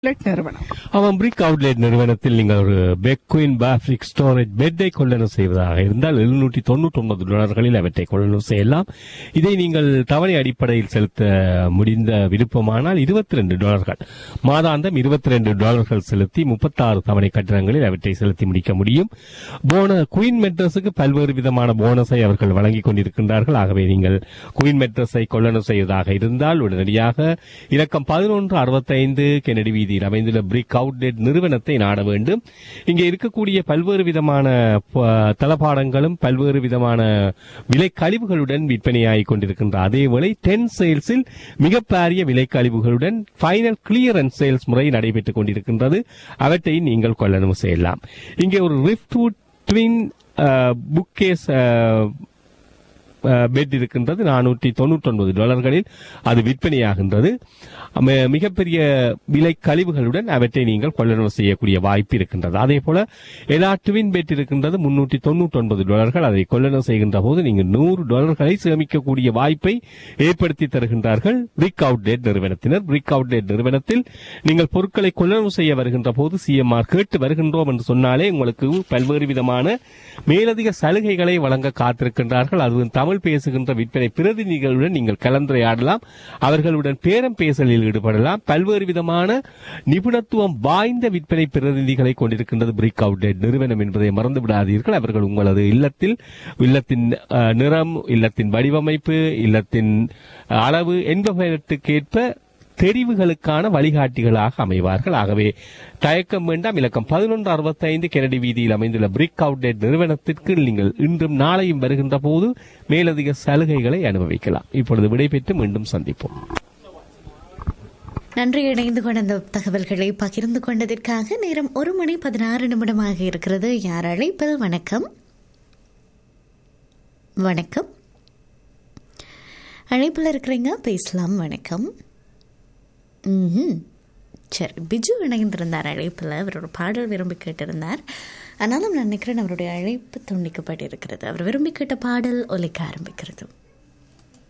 Outlet நிறுவனம் அவன் பிரிக் outlet நிறுவனத்தில் நீங்கள் ஒரு பெக்வின் பேப்ரிக் ஸ்டோரேஜ் பெட்டை கொள்ளணும் செய்வதாக இருந்தால் எழுநூற்றி தொண்ணூற்றி ஒன்பது டாலர்களில் அவற்றை கொள்ளணும் செய்யலாம் இதை நீங்கள் தவணை அடிப்படையில் செலுத்த முடிந்த விருப்பமானால் இருபத்தி ரெண்டு டாலர்கள் மாதாந்தம் இருபத்தி ரெண்டு டாலர்கள் செலுத்தி முப்பத்தாறு தவணை கட்டணங்களில் அவற்றை செலுத்தி முடிக்க முடியும் போன குயின் மெட்ரஸுக்கு பல்வேறு விதமான போனஸை அவர்கள் வழங்கிக் கொண்டிருக்கின்றார்கள் ஆகவே நீங்கள் குயின் மெட்ரஸை கொள்ளணும் செய்வதாக இருந்தால் உடனடியாக இலக்கம் பதினொன்று அறுபத்தைந்து கெனடி வீதியில் அமைந்துள்ள பிரிக் அவுட்லெட் நிறுவனத்தை நாட வேண்டும் இங்கே இருக்கக்கூடிய பல்வேறு விதமான ப- தளபாடங்களும் பல்வேறு விதமான விலை கழிவுகளுடன் விற்பனையாகிக் கொண்டிருக்கின்ற அதேவேளை டென் சேல்ஸில் மிகப்பெரிய விலை கழிவுகளுடன் ஃபைனல் கிளியரன்ஸ் சேல்ஸ் முறை நடைபெற்றுக் கொண்டிருக்கின்றது அவற்றை நீங்கள் கொள்ளணும் செய்யலாம் இங்கே ஒரு ரிஃப்ட்வுட் ட்வின் புக்கேஸ் பெட் இருக்கின்றது நானூற்றி தொண்ணூற்றி ஒன்பது டாலர்களில் அது விற்பனையாகின்றது ம- மிகப்பெரிய விலை கழிவுகளுடன் அவற்றை நீங்கள் கொள்ளளவு செய்யக்கூடிய வாய்ப்பு இருக்கின்றது அதே போல எல்லா ட்வின் பெட் இருக்கின்றது முன்னூற்றி தொண்ணூற்றி ஒன்பது டாலர்கள் அதை கொள்ளளவு செய்கின்ற போது நீங்கள் நூறு டாலர்களை சேமிக்கக்கூடிய வாய்ப்பை ஏற்படுத்தி தருகின்றார்கள் பிரிக் அவுட்லெட் நிறுவனத்தினர் பிரிக் அவுட்லெட் நிறுவனத்தில் நீங்கள் பொருட்களை கொள்ளளவு செய்ய வருகின்ற போது சிஎம்ஆர் கேட்டு வருகின்றோம் என்று சொன்னாலே உங்களுக்கு பல்வேறு விதமான மேலதிக சலுகைகளை வழங்க காத்திருக்கின்றார்கள் அதுவும் தமிழ் பேசுகின்ற விற்பனை பிரதிநிதிகளுடன் நீங்கள் கலந்துரையாடலாம் அவர்களுடன் பேரம் பேசலில் ஈடுபடலாம் பல்வேறு விதமான நிபுணத்துவம் வாய்ந்த விற்பனை பிரதிநிதிகளை கொண்டிருக்கின்றது பிரிக் அவுட்லெட் நிறுவனம் என்பதை மறந்து விடாதீர்கள் அவர்கள் உங்களது இல்லத்தில் இல்லத்தின் அஹ், நிறம் இல்லத்தின் வடிவமைப்பு இல்லத்தின் அளவு என்பவற்றுக்கேற்ப தெரிவுகளுக்கான வழிகாட்டிகளாக அமைவார்கள் ஆகவே தயக்கம் வேண்டாம் இலக்கம் பதினொன்று அறுபத்தைந்து கெனடி வீதியில் அமைந்துள்ள பிரிக் அவுட்லெட் நிறுவனத்திற்கு நீங்கள் இன்றும் நாளையும் வருகின்ற போது மேலதிக சலுகைகளை அனுபவிக்கலாம் இப்பொழுது விடைபெற்று மீண்டும் சந்திப்போம் நன்றி இணைந்து கொண்ட அந்த தகவல்களை பகிர்ந்து கொண்டதற்காக நேரம் ஒரு மணி பதினாறு நிமிடமாக இருக்கிறது யார் அழைப்பில் வணக்கம் வணக்கம் அழைப்பில் இருக்கிறீங்க பேசலாம் வணக்கம் ம்ஹும். சரி பிஜு இணைந்திருந்தார் அழைப்பில் அவர் ஒரு பாடல் விரும்பி கேட்டிருந்தார் ஆனாலும் நான் நினைக்கிறேன் அவருடைய அழைப்பு துண்டிக்கப்பட்டிருக்கிறது அவர் விரும்பி கேட்ட பாடல் ஒலிக்க ஆரம்பிக்கிறது